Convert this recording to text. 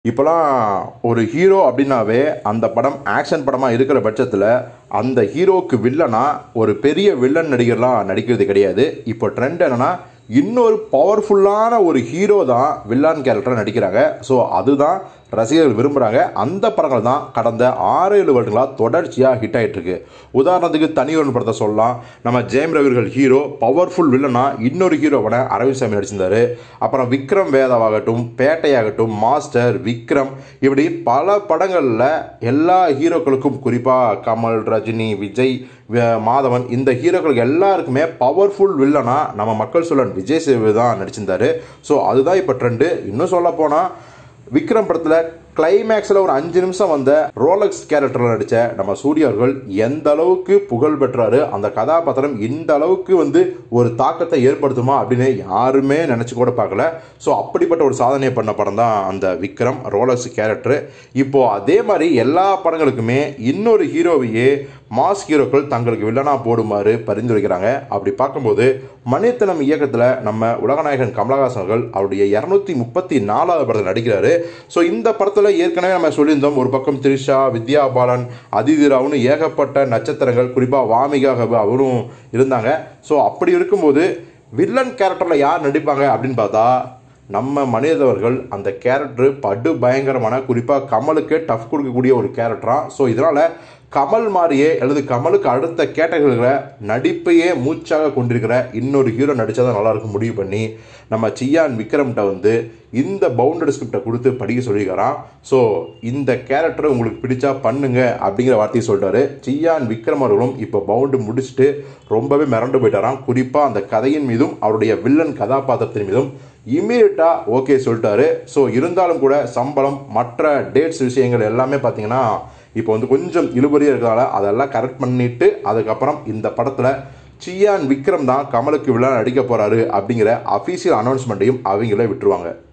இப்போலாம் ஒரு ஹீரோ அப்படின்னாவே அந்த படம் ஆக்ஷன் படமாக இருக்கிற பட்சத்தில் அந்த ஹீரோவுக்கு வில்லனா ஒரு பெரிய வில்லன் நடிகர்லாம் நடிக்கிறது கிடையாது இப்போ ட்ரெண்ட் என்னன்னா இன்னொரு பவர்ஃபுல்லான ஒரு ஹீரோ தான் வில்லான் கேரக்டர் நடிக்கிறாங்க ஸோ அதுதான் ரசிகர்கள் விரும்புகிறாங்க அந்த படங்கள் தான் கடந்த ஆறு ஏழு வருடங்களாக தொடர்ச்சியாக ஹிட் ஆகிட்டு இருக்கு உதாரணத்துக்கு தனியொரு படத்தை சொல்லலாம் நம்ம ஜெயம் ரவிகள் ஹீரோ பவர்ஃபுல் வில்லனா இன்னொரு ஹீரோவனை அரவிந்த் சாமி நடிச்சிருந்தாரு அப்புறம் விக்ரம் வேதாவாகட்டும் பேட்டையாகட்டும் மாஸ்டர் விக்ரம் இப்படி பல படங்களில் எல்லா ஹீரோக்களுக்கும் குறிப்பாக கமல் ரஜினி விஜய் வே- மாதவன் இந்த ஹீரோக்களுக்கு எல்லாருக்குமே பவர்ஃபுல் வில்லனா நம்ம மக்கள் சொல்லன் விஜய் சேது தான் நடிச்சிருந்தாரு ஸோ அதுதான் இப்போ ட்ரெண்டு இன்னும் சொல்ல போனால் விக்ரம் படத்தில் கிளைமேக்ஸில் ஒரு அஞ்சு நிமிஷம் வந்த ரோலக்ஸ் கேரக்டரில் நடித்த நம்ம சூர்யா அவர்கள் எந்த அளவுக்கு புகழ் பெற்றாரு அந்த கதாபாத்திரம் இந்த அளவுக்கு வந்து ஒரு தாக்கத்தை ஏற்படுத்துமா அப்படின்னு யாருமே நினச்சி கூட பார்க்கல ஸோ அப்படிப்பட்ட ஒரு சாதனையை பண்ண படம் தான் அந்த விக்ரம் ரோலக்ஸ் கேரக்டர் இப்போ அதே மாதிரி எல்லா படங்களுக்குமே இன்னொரு ஹீரோவையே மாஸ் ஹீரோக்கள் தங்களுக்கு வில்லனா போடுமாறு பரிந்துரைக்கிறாங்க அப்படி பார்க்கும்போது மணித்தனம் இயக்கத்தில் நம்ம உலகநாயகன் கமலஹாசன் அவர்கள் அவருடைய இரநூத்தி முப்பத்தி நாலாவது படத்தில் நடிக்கிறாரு ஸோ இந்த படத்தில் ஏற்கனவே நம்ம சொல்லியிருந்தோம் ஒரு பக்கம் த்ரிஷா வித்யா பாலன் அதிதி ராவ்னு ஏகப்பட்ட நட்சத்திரங்கள் குறிப்பாக வாமிகா ஹபு அவரும் இருந்தாங்க ஸோ அப்படி இருக்கும்போது வில்லன் கேரக்டரில் யார் நடிப்பாங்க அப்படின்னு பார்த்தா நம்ம மனிதவர்கள் அந்த கேரக்டர் படு பயங்கரமான குறிப்பாக கமலுக்கு டஃப் கொடுக்கக்கூடிய ஒரு கேரக்டரா ஸோ இதனால் கமல் மாதிரியே அல்லது கமலுக்கு அடுத்த கேட்டகரியில் நடிப்பையே மூச்சாக கொண்டிருக்கிற இன்னொரு ஹீரோ நடித்தா தான் நல்லா இருக்கும் முடிவு பண்ணி நம்ம சியான் விக்ரம்கிட்ட வந்து இந்த பவுண்டட் ஸ்கிரிப்டை கொடுத்து படிக்க சொல்லியிருக்காராம் ஸோ இந்த கேரக்டரை உங்களுக்கு பிடிச்சா பண்ணுங்க அப்படிங்கிற வார்த்தையை சொல்லிட்டாரு சியான் விக்ரம் அவர்களும் இப்போ பவுண்டு முடிச்சுட்டு ரொம்பவே மிரண்டு போயிட்டாராம் குறிப்பாக அந்த கதையின் மீதும் அவருடைய வில்லன் கதாபாத்திரத்தின் மீதும் இம்மீடியட்டாக ஓகே சொல்லிட்டாரு ஸோ இருந்தாலும் கூட சம்பளம் மற்ற டேட்ஸ் விஷயங்கள் எல்லாமே பார்த்தீங்கன்னா இப்போ வந்து கொஞ்சம் இழுபறியாக இருக்கிறதால அதெல்லாம் கரெக்ட் பண்ணிட்டு அதுக்கப்புறம் இந்த படத்தில் சியான் விக்ரம் தான் கமலுக்கு விழா நடிக்க போறாரு அப்படிங்கிற அஃபீஷியல் அனௌன்ஸ்மெண்ட்டையும் அவங்களே விட்டுருவாங்க